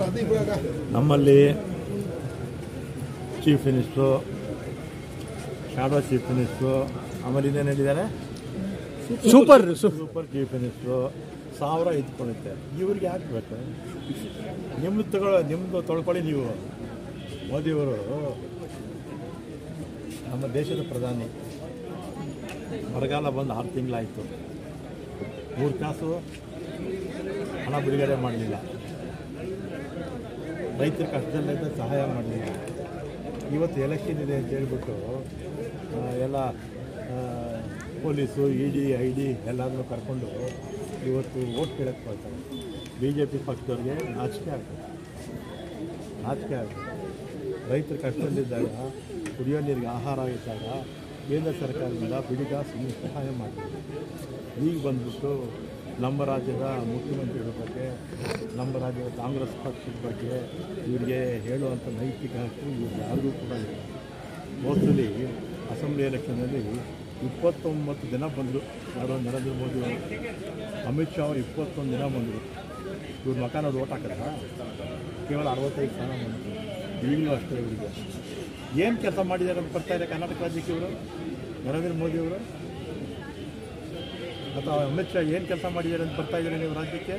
ನಮ್ಮಲ್ಲಿ chief minister shadow chief minister ಆಮೇಲೆ ಇನ್ನೇನು ಹೇಳಿದ್ದಾರೆ ಸೂಪರ್ ಸೂಪರ್ ಚೀಫ್ ಮಿನಿಸ್ಟ್ರು ಸಾವಿರ ಇದ್ಕೊಳ್ಳುತ್ತೆ ಇವ್ರಿಗೆ ಯಾಕೆ ಬೇಕು ನಿಮ್ಮದು ತಗೊಳ್ಳೋ ನಿಮ್ಮದು ತೊಳ್ಕೊಳ್ಳಿ ನೀವು ಮೋದಿಯವರು ನಮ್ಮ ದೇಶದ ಪ್ರಧಾನಿ ಬರಗಾಲ ಬಂದು ಆರು ತಿಂಗಳಾಯಿತು ಮೂರು ಕಾಸು ಹಣ ಬಿಡುಗಡೆ ಮಾಡಲಿಲ್ಲ ರೈತರ ಕಷ್ಟದಲ್ಲಿದ್ದ ಸಹಾಯ ಮಾಡಲಿಲ್ಲ ಇವತ್ತು ಎಲೆಕ್ಷನ್ ಇದೆ ಅಂತ ಹೇಳ್ಬಿಟ್ಟು ಆ, ಎಲ್ಲ ಆ, police E D I D ಎಲ್ಲರನ್ನೂ ಕರ್ಕೊಂಡು ಇವತ್ತು ಓಟ್ ಕೇಳಕ್ಕೆ ಬರ್ತಾರೆ ಬಿ ಜೆ ಪಿ ಪಕ್ಷದವ್ರಿಗೆ ನಾಚಿಕೆ ಆಗ್ತದೆ ನಾಚಿಕೆ ಆಗ್ತದೆ ರೈತರ ಕಷ್ಟದಲ್ಲಿದ್ದಾಗ ಕುಡಿಯೋ ನೀರಿಗೆ ಆಹಾರ ಇದ್ದಾಗ ಕೇಂದ್ರ ಸರ್ಕಾರದಿಂದ ಬಿಡಿಗಾಸು ಸಹಾಯ ಮಾಡ್ತಾರೆ ಈಗ ಬಂದ್ಬಿಟ್ಟು ನಮ್ಮ ರಾಜ್ಯದ ಮುಖ್ಯಮಂತ್ರಿಗಳ ಬಗ್ಗೆ ನಮ್ಮ ರಾಜ್ಯದ ಕಾಂಗ್ರೆಸ್ ಪಕ್ಷದ ಬಗ್ಗೆ ಇವರಿಗೆ ಹೇಳುವಂಥ ನೈತಿಕ ಹಕ್ಕು ಇವ್ರು ಯಾರಿಗೂ ಕೂಡ ಇಲ್ಲ ಮೋಸ್ಟ್ಲಿ ಅಸೆಂಬ್ಲಿ ಎಲೆಕ್ಷನಲ್ಲಿ ಇಪ್ಪತ್ತೊಂಬತ್ತು ದಿನ ಬಂದರು ಯಾರೋ ನರೇಂದ್ರ ಮೋದಿ ಅವರು ಅಮಿತ್ ಶಾ ಅವರು ಇಪ್ಪತ್ತೊಂದು ದಿನ ಬಂದರು ಇವ್ರ ಮಕ ನೋಡಿ ಓಟ್ ಹಾಕಿದ್ರ ಕೇವಲ ಅರವತ್ತೈದು ಸ್ಥಾನ ಬಂತು ಈಗಲೂ ಅಷ್ಟೇ ಇವರಿಗೆ ಏನು ಕೆಲಸ ಮಾಡಿದ್ದಾರೆ ಅಂತ ಬರ್ತಾ ಇದೆ ಕರ್ನಾಟಕ ರಾಜ್ಯಕ್ಕೆ ಇವರು ನರೇಂದ್ರ ಮೋದಿ ಅವರು ಅಥವಾ ಅಮಿತ್ ಶಾ ಏನು ಕೆಲಸ ಮಾಡಿದ್ದಾರೆ ಅಂತ ಬರ್ತಾ ಇದ್ದಾರೆ ನೀವು ರಾಜ್ಯಕ್ಕೆ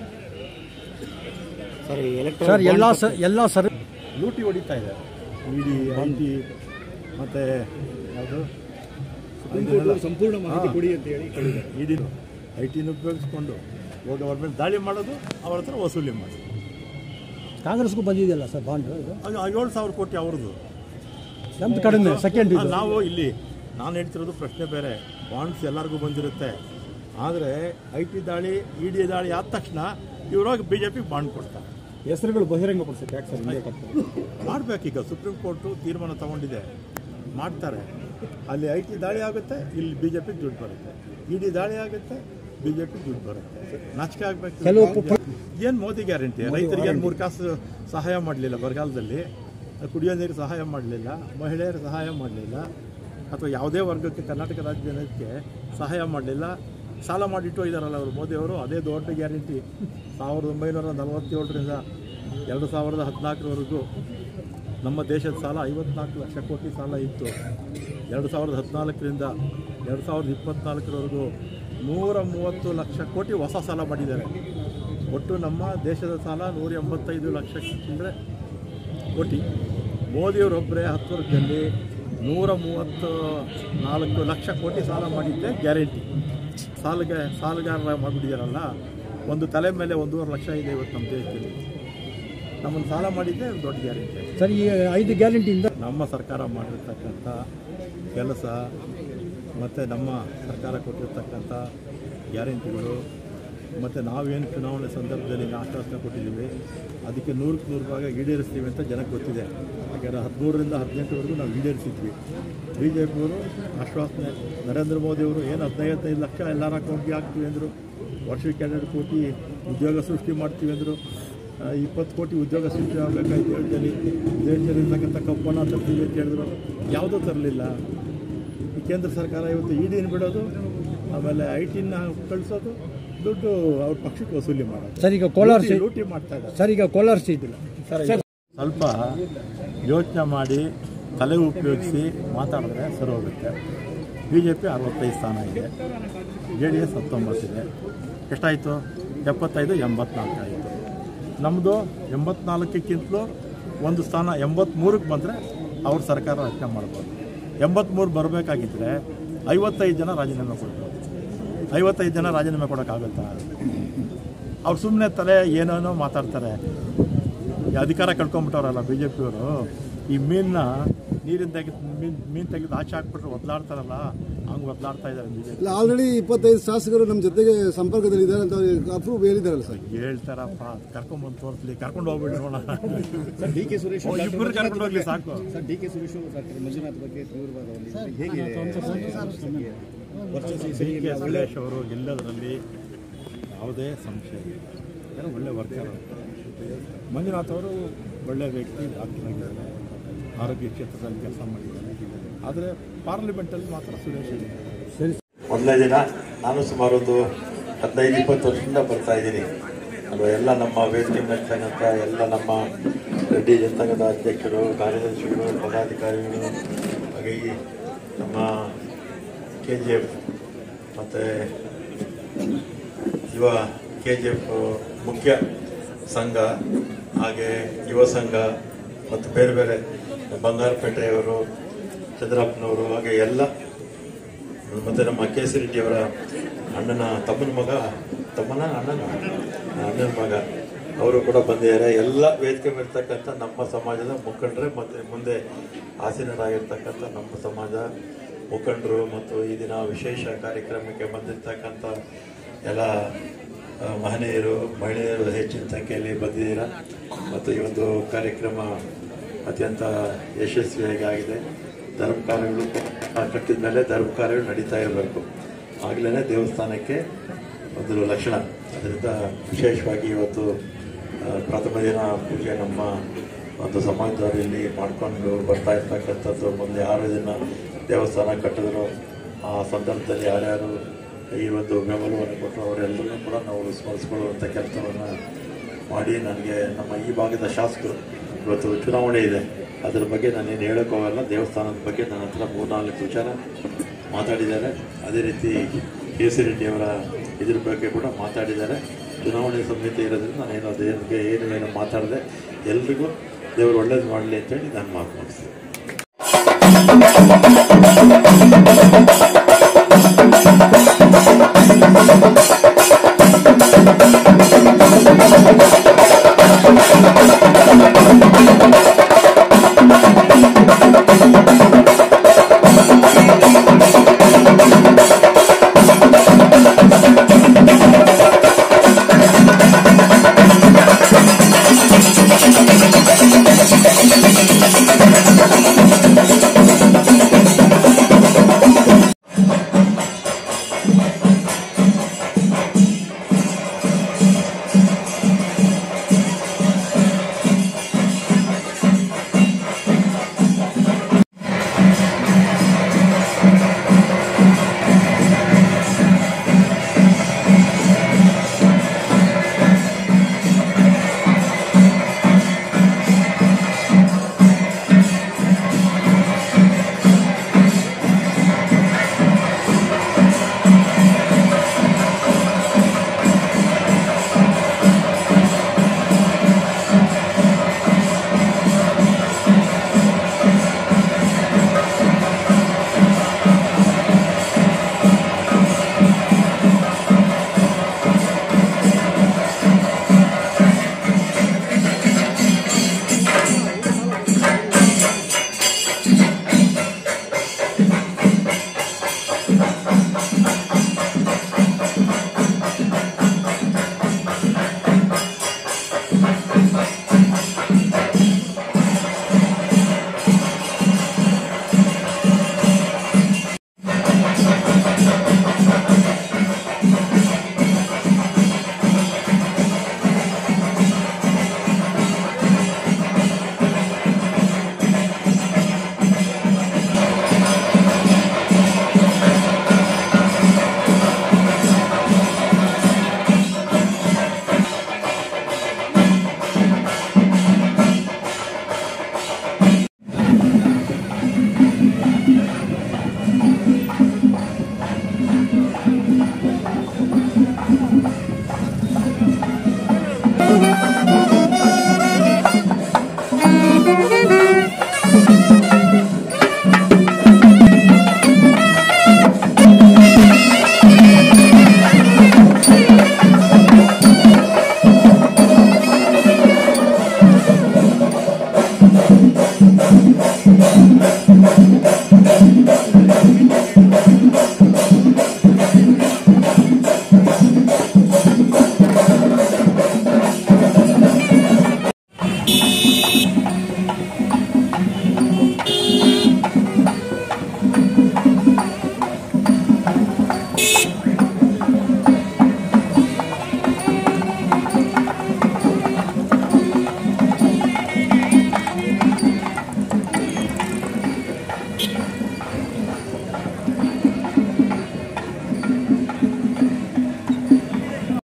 ಸರ್ ಎಲ್ಲ ಸ- ಎಲ್ಲ ಸರ್ ಲೂಟಿ ಹೊಡಿತಾ ಇದ್ದಾರೆ ಇಡಿ ಐ ಟಿ ಮತ್ತು ಯಾವುದು ಸಂಪೂರ್ಣ ಮಾಹಿತಿ ಕೊಡಿ ಅಂತ ಹೇಳಿ ಕೇಳಿದ್ದಾರೆ ಇಡಿ ಐ ಟಿನ ಉಪಯೋಗಿಸ್ಕೊಂಡು ಹೋಗಿ ಅವ್ರ ಮೇಲೆ ದಾಳಿ ಮಾಡೋದು ಅವ್ರ ಹತ್ರ ವಸೂಲಿ ಮಾಡೋದು ಕಾಂಗ್ರೆಸ್ಗೂ ಬಂದಿದೆಯಲ್ಲ ಸರ್ ಬಾಂಡ್ ಇದು ಅದು ಆ ಏಳು ಸಾವಿರ ಕೋಟಿ ಅವ್ರದ್ದು ನಮ್ದು ಕಡಿಮೆ ಸೆಕೆಂಡ್ ಇದು ನಾವು ಇಲ್ಲಿ ನಾನು ಹೇಳ್ತಿರೋದು ಪ್ರಶ್ನೆ ಬೇರೆ ಬಾಂಡ್ಸ್ ಎಲ್ಲರಿಗೂ ಬಂದಿರುತ್ತೆ ಆದರೆ ಐ ಟಿ ದಾಳಿ ಇ ಡಿ ದಾಳಿ ಆದ ತಕ್ಷಣ ಇವ್ರೋಗಿ ಬಿ ಜೆ ಪಿಗೆ ಬಾಂಡ್ ಕೊಡ್ತಾರೆ ಹೆಸರುಗಳು ಬಹಿರಂಗಪಡಿಸುತ್ತೆ ಯಾಕೆ ಸರ್ ಇಂಡಿಯಾ ಕಪ್ ಮಾಡಬೇಕೀಗ ಸುಪ್ರೀಂ ಕೋರ್ಟು ತೀರ್ಮಾನ ತಗೊಂಡಿದೆ ಮಾಡ್ತಾರೆ ಅಲ್ಲಿ ಐ ಟಿ ದಾಳಿ ಆಗುತ್ತೆ ಇಲ್ಲಿ ಬಿ ಜೆ ಪಿಗೆ ದುಡ್ಡು ಬರುತ್ತೆ ಇ ಡಿ ದಾಳಿ ಆಗುತ್ತೆ ಬಿ ಜೆ ಪಿಗೆ ದುಡ್ಡು ಬರುತ್ತೆ ನಾಚಿಕೆ ಆಗಬೇಕು ಕೆಲವು ಏನು ಮೋದಿ ಗ್ಯಾರಂಟಿ ರೈತರಿಗೆ ಏನು ಮೂರು ಕಾಸು ಸಹಾಯ ಮಾಡಲಿಲ್ಲ ಬರಗಾಲದಲ್ಲಿ ಕುಡಿಯೋ ನೀರು ಸಹಾಯ ಮಾಡಲಿಲ್ಲ ಮಹಿಳೆಯರ ಸಹಾಯ ಮಾಡಲಿಲ್ಲ ಅಥವಾ ಯಾವುದೇ ವರ್ಗಕ್ಕೆ ಕರ್ನಾಟಕ ರಾಜ್ಯ ಜನಕ್ಕೆ ಸಹಾಯ ಮಾಡಲಿಲ್ಲ ಸಾಲ ಮಾಡಿಟ್ಟು ಇದ್ದಾರಲ್ಲ ಅವರು ಮೋದಿಯವರು ಅದೇ ದೊಡ್ಡ ಗ್ಯಾರಂಟಿ ಸಾವಿರದ ಒಂಬೈನೂರ ನಲವತ್ತೇಳರಿಂದ ಎರಡು ಸಾವಿರದ ಹದಿನಾಲ್ಕರವರೆಗೂ ನಮ್ಮ ದೇಶದ ಸಾಲ ಐವತ್ನಾಲ್ಕು ಲಕ್ಷ ಕೋಟಿ ಸಾಲ ಇತ್ತು ಎರಡು ಸಾವಿರದ ಹದಿನಾಲ್ಕರಿಂದ ಎರಡು ಸಾವಿರದ ಇಪ್ಪತ್ನಾಲ್ಕರವರೆಗೂ ನೂರ ಮೂವತ್ತು ಲಕ್ಷ ಕೋಟಿ ಹೊಸ ಸಾಲ ಮಾಡಿದ್ದಾರೆ ಒಟ್ಟು ನಮ್ಮ ದೇಶದ ಸಾಲ ನೂರ ಎಂಬತ್ತೈದು ಲಕ್ಷ ಚಿಲ್ಲರೆ ಕೋಟಿ ಮೋದಿಯವರೊಬ್ಬರೇ ಹತ್ತು ವರ್ಷದಲ್ಲಿ ನೂರ ಮೂವತ್ತು ನಾಲ್ಕು ಲಕ್ಷ ಕೋಟಿ ಸಾಲ ಮಾಡಿದ್ದೆ ಗ್ಯಾರಂಟಿ ಸಾಲಗೆ ಸಾಲಗಾರರ ಮಾಡಿಬಿಟ್ಟಿದಾರಲ್ಲ ಒಂದು ತಲೆ ಮೇಲೆ ಒಂದೂವರೆ ಲಕ್ಷ ಇದೆ ಇವತ್ತು ನಮ್ಮ ದೇಶದಲ್ಲಿ ನಮ್ಮನ್ನು ಸಾಲ ಮಾಡಿದ್ದೆ ಒಂದು ದೊಡ್ಡ ಗ್ಯಾರಂಟಿ ಸರ್ ಈ ಐದು ಗ್ಯಾರಂಟಿಯಿಂದ ನಮ್ಮ ಸರ್ಕಾರ ಮಾಡಿರ್ತಕ್ಕಂಥ ಕೆಲಸ ಮತ್ತು ನಮ್ಮ ಸರ್ಕಾರ ಕೊಟ್ಟಿರ್ತಕ್ಕಂಥ ಗ್ಯಾರಂಟಿಗಳು ಮತ್ತು ನಾವೇನು ಚುನಾವಣೆ ಸಂದರ್ಭದಲ್ಲಿ ನಾವು ಆಶ್ವಾಸನೆ ಕೊಟ್ಟಿದ್ದೀವಿ ಅದಕ್ಕೆ ನೂರಕ್ಕೆ ನೂರು ಭಾಗ ಈಡೇರಿಸ್ತೀವಿ ಅಂತ ಜನಕ್ಕೆ ಗೊತ್ತಿದೆ ಯಾಕಂದರೆ ಹದಿಮೂರರಿಂದ ಹದಿನೆಂಟರವರೆಗೂ ನಾವು ಈಡೇರಿಸಿದ್ವಿ ಬಿ ಜೆ ಪಿಯವರು ಆಶ್ವಾಸನೆ ನರೇಂದ್ರ ಮೋದಿಯವರು ಏನು ಹದಿನೈದು ಹದಿನೈದು ಲಕ್ಷ ಎಲ್ಲರ ಅಕೌಂಟ್ಗೆ ಹಾಕ್ತೀವಿ ಅಂದರು ವರ್ಷಕ್ಕೆ ಎರಡೆರಡು ಕೋಟಿ ಉದ್ಯೋಗ ಸೃಷ್ಟಿ ಮಾಡ್ತೀವಿ ಅಂದರು ಇಪ್ಪತ್ತು ಕೋಟಿ ಉದ್ಯೋಗ ಸೃಷ್ಟಿ ಆಗಬೇಕಾಯ್ತು ದೇಶದಲ್ಲಿ ದೇಶದಲ್ಲಿರ್ತಕ್ಕಂಥ ಕಪ್ಪನ್ನು ತರ್ತೀವಿ ಅಂತ ಹೇಳಿದ್ರು ಯಾವುದೂ ತರಲಿಲ್ಲ ಈ ಕೇಂದ್ರ ಸರ್ಕಾರ ಇವತ್ತು ಇ ಡಿನ ಬಿಡೋದು ಆಮೇಲೆ ಐ ಟಿನ ಕಳಿಸೋದು ದುಡ್ಡು ಅವ್ರ ಪಕ್ಷಕ್ಕೆ ವಸೂಲಿ ಮಾಡೋದು ಸರ್ ಈಗ ಕೋಲಾರ ಲೂಟಿ- ಸೀಟ್ ಲೂಟಿ ಮಾಡ್ತಾ ಇದ್ದಾರೆ ಸರ್ ಈಗ ಕೋಲಾರ ಸೀಟ್ ಸ್ವಲ್ಪ ಯೋಚನೆ ಮಾಡಿ ತಲೆ ಉಪಯೋಗಿಸಿ ಮಾತಾಡಿದ್ರೆ ಸರಿ ಹೋಗುತ್ತೆ ಬಿ ಜೆ ಪಿ ಅರವತ್ತೈದು ಸ್ಥಾನ ಇದೆ ಜೆ ಡಿ ಎಸ್ ಹತ್ತೊಂಬತ್ತಿದೆ ಎಷ್ಟಾಯಿತು ಎಪ್ಪತ್ತೈದು ಎಂಬತ್ನಾಲ್ಕು ಆಯಿತು ನಮ್ಮದು ಎಂಬತ್ನಾಲ್ಕಕ್ಕಿಂತಲೂ ಒಂದು ಸ್ಥಾನ ಎಂಬತ್ತ್ಮೂರಕ್ಕೆ ಬಂದರೆ ಅವ್ರ ಸರ್ಕಾರ ರಚನೆ ಮಾಡ್ಬೋದು ಎಂಬತ್ತ್ಮೂರು ಬರಬೇಕಾಗಿದ್ದರೆ ಐವತ್ತೈದು ಜನ ರಾಜೀನಾಮೆ ಕೊಡ್ಬೋದು ಐವತ್ತೈದು ಜನ ರಾಜೀನಾಮೆ ಕೊಡೋಕ್ಕಾಗುತ್ತಾ ಅವ್ರು ಸುಮ್ಮನೆ ತಲೆ ಏನೇನೋ ಮಾತಾಡ್ತಾರೆ ಈ ಅಧಿಕಾರ ಕಳ್ಕೊಂಬಿಟ್ಟವ್ರಲ್ಲ ಬಿ ಜೆ ಪಿಯವರು ಈ ಮೀನನ್ನ ನೀರಿನ ತೆಗೆದು ಮೀನು ಮೀನು ತೆಗೆದು ಆಚೆ ಹಾಕ್ಬಿಟ್ರೆ ಒದ್ಲಾಡ್ತಾರಲ್ಲ ಹಂಗೆ ಒದ್ಲಾಡ್ತಾ ಇದ್ದಾರೆ ಬಿ ಜೆ ಇಲ್ಲ ಆಲ್ರೆಡಿ ಇಪ್ಪತ್ತೈದು ಶಾಸಕರು ನಮ್ಮ ಜೊತೆಗೆ ಸಂಪರ್ಕದಲ್ಲಿ ಇದ್ದಾರೆ ಅಂತ ಅಪ್ರೂವ್ ಹೇಳಿದಾರಲ್ಲ ಸರ್ ಪಿ ಹೇಳ್ತಾರಪ್ಪ ಕರ್ಕೊಂಬಂದು ತೋರಿಸ್ಲಿ ಕರ್ಕೊಂಡು ಹೋಗ್ಬಿಡಿ ನೋಡೋಣ ಸರ್ ಡಿ ಕೆ ಸುರೇಶ್ ಓ, ಇಬ್ಬರು ಕರ್ಕೊಂಡು ಹೋಗ್ಲಿ ಸಾಕು ಸರ್ ಡಿ ಕೆ ಸುರೇಶ್ ಅವರು ಡಾಕ್ಟರ್ ಮಂಜುನಾಥ್ ಬಗ್ಗೆ ತೀವ್ರವಾದ ಒಂದು ಹೇಗೆ ವರ್ಚಸ್ಸು ಸರಿ ಡಿ ಕೆ ಸುರೇಶ್ ಅವರು ಎಲ್ಲದರಲ್ಲಿ ಯಾವುದೇ ಸಂಶಯ ಇಲ್ಲ ಏನೋ ಒಳ್ಳೆ ವರ್ಕರ್ ಮಂಜುನಾಥ್ ಅವರು ಒಳ್ಳೆ ವ್ಯಕ್ತಿ ಡಾಕ್ಟರ್ ಆಗಿದ್ದಾರೆ ಆರೋಗ್ಯ ಕ್ಷೇತ್ರದಲ್ಲಿ ಕೆಲಸ ಮಾಡಿದ್ದಾರೆ ಆದರೆ ಪಾರ್ಲಿಮೆಂಟಲ್ಲಿ ಮಾತ್ರ ಸುರೇಶ್ ಇದ್ದಾರೆ ಮೊದಲನೇ ದಿನ ನಾನು ಸುಮಾರು ಒಂದು ಹದಿನೈದು ಇಪ್ಪತ್ತು ವರ್ಷದಿಂದ ಬರ್ತಾ ಇದ್ದೀನಿ ಅದು ಎಲ್ಲ ನಮ್ಮ ವೇದಿಕೆ ಮೇಲ್ತಕ್ಕಂಥ ಎಲ್ಲ ನಮ್ಮ ರೆಡ್ಡಿ ಜನಸಂಘದ ಅಧ್ಯಕ್ಷರು ಕಾರ್ಯದರ್ಶಿಗಳು ಪದಾಧಿಕಾರಿಗಳು ಹಾಗೆ ಈ ನಮ್ಮ ಕೆ ಜಿ ಎಫ್ ಮತ್ತು ಯುವ ಕೆ ಜಿ ಎಫ್ ಮುಖ್ಯ ಸಂಘ ಹಾಗೆ ಯುವ ಸಂಘ ಮತ್ತು ಬೇರೆ ಬೇರೆ ಬಂಗಾರಪೇಟೆಯವರು ಚಂದ್ರಪ್ಪನವರು ಹಾಗೆ ಎಲ್ಲ ಮತ್ತು ನಮ್ಮ ಕೆ ಸಿ ರೆಡ್ಡಿಯವರ ಅಣ್ಣನ ತಮ್ಮನ ಮಗ ತಮ್ಮನ ಅಣ್ಣನ ಅಣ್ಣನ ಮಗ ಅವರು ಕೂಡ ಬಂದಿದ್ದಾರೆ ಎಲ್ಲ ವೇದಿಕೆ ಮೇಲಿರ್ತಕ್ಕಂಥ ನಮ್ಮ ಸಮಾಜದ ಮುಖಂಡರೇ ಮತ್ತು ಮುಂದೆ ಆಸೀನರಾಗಿರ್ತಕ್ಕಂಥ ನಮ್ಮ ಸಮಾಜ ಮುಖಂಡರು ಮತ್ತು ಈ ದಿನ ವಿಶೇಷ ಕಾರ್ಯಕ್ರಮಕ್ಕೆ ಬಂದಿರತಕ್ಕಂಥ ಎಲ್ಲ ಆ, ಮಹನೀಯರು ಮಹಿಳೆಯರು ಹೆಚ್ಚಿನ ಸಂಖ್ಯೆಯಲ್ಲಿ ಬಂದಿದ್ದೀರಾ ಮತ್ತು ಈ ಒಂದು ಕಾರ್ಯಕ್ರಮ ಅತ್ಯಂತ ಯಶಸ್ವಿಯಾಗಿ ಆಗಿದೆ ಧರ್ಮ ಕಾರ್ಯಗಳು ಆ, ಕಟ್ಟಿದ ಮೇಲೆ ಧರ್ಮ ಕಾರ್ಯಗಳು ನಡೀತಾ ಇರಬೇಕು ಆಗಲೇ ದೇವಸ್ಥಾನಕ್ಕೆ ಒಂದು ಲಕ್ಷಣ ಅದರಿಂದ ವಿಶೇಷವಾಗಿ ಇವತ್ತು ಆ, ಪ್ರಥಮ ದಿನ ಪೂಜೆ ನಮ್ಮ ಒಂದು ಸಮಾಜದಲ್ಲಿ ಮಾಡಿಕೊಂಡು ಬರ್ತಾ ಇರ್ತಕ್ಕಂಥದ್ದು ಮುಂದೆ ಆರು ದಿನ ದೇವಸ್ಥಾನ ಕಟ್ಟಿದ್ರು ಆ ಸಂದರ್ಭದಲ್ಲಿ ಯಾರ್ಯಾರು ಈ ಒಂದು ಬೆಂಬಲವನ್ನು ಕೊಟ್ಟರು ಅವರೆಲ್ಲರನ್ನೂ ಕೂಡ ನಾವು ಸ್ಮರಿಸ್ಕೊಳ್ಳುವಂಥ ಕೆಲಸವನ್ನು ಮಾಡಿ ನನಗೆ ನಮ್ಮ ಈ ಭಾಗದ ಶಾಸಕರು ಇವತ್ತು ಚುನಾವಣೆ ಇದೆ ಅದ್ರ ಬಗ್ಗೆ ನಾನೇನು ಹೇಳೋಕೆ ಹೋಗಲ್ಲ ದೇವಸ್ಥಾನದ ಬಗ್ಗೆ ನನ್ನ ಹತ್ರ ಮೂರ್ನಾಲ್ಕು ವಿಚಾರ ಮಾತಾಡಿದ್ದಾರೆ ಅದೇ ರೀತಿ ಕೆ ಸಿ ರೆಡ್ಡಿಯವರ ಇದ್ರ ಬಗ್ಗೆ ಕೂಡ ಮಾತಾಡಿದ್ದಾರೆ ಚುನಾವಣೆ ಸಮಿತಿ ಇರೋದ್ರಿಂದ ನಾನೇನು ಅದ್ರ ಬಗ್ಗೆ ಏನು ಏನು ಮಾತಾಡಿದೆ ಎಲ್ರಿಗೂ ದೇವರು ಒಳ್ಳೇದು ಮಾಡಲಿ ಅಂತೇಳಿ ನಾನು ಮಾತು ಮುಗಿಸ್ತೀನಿ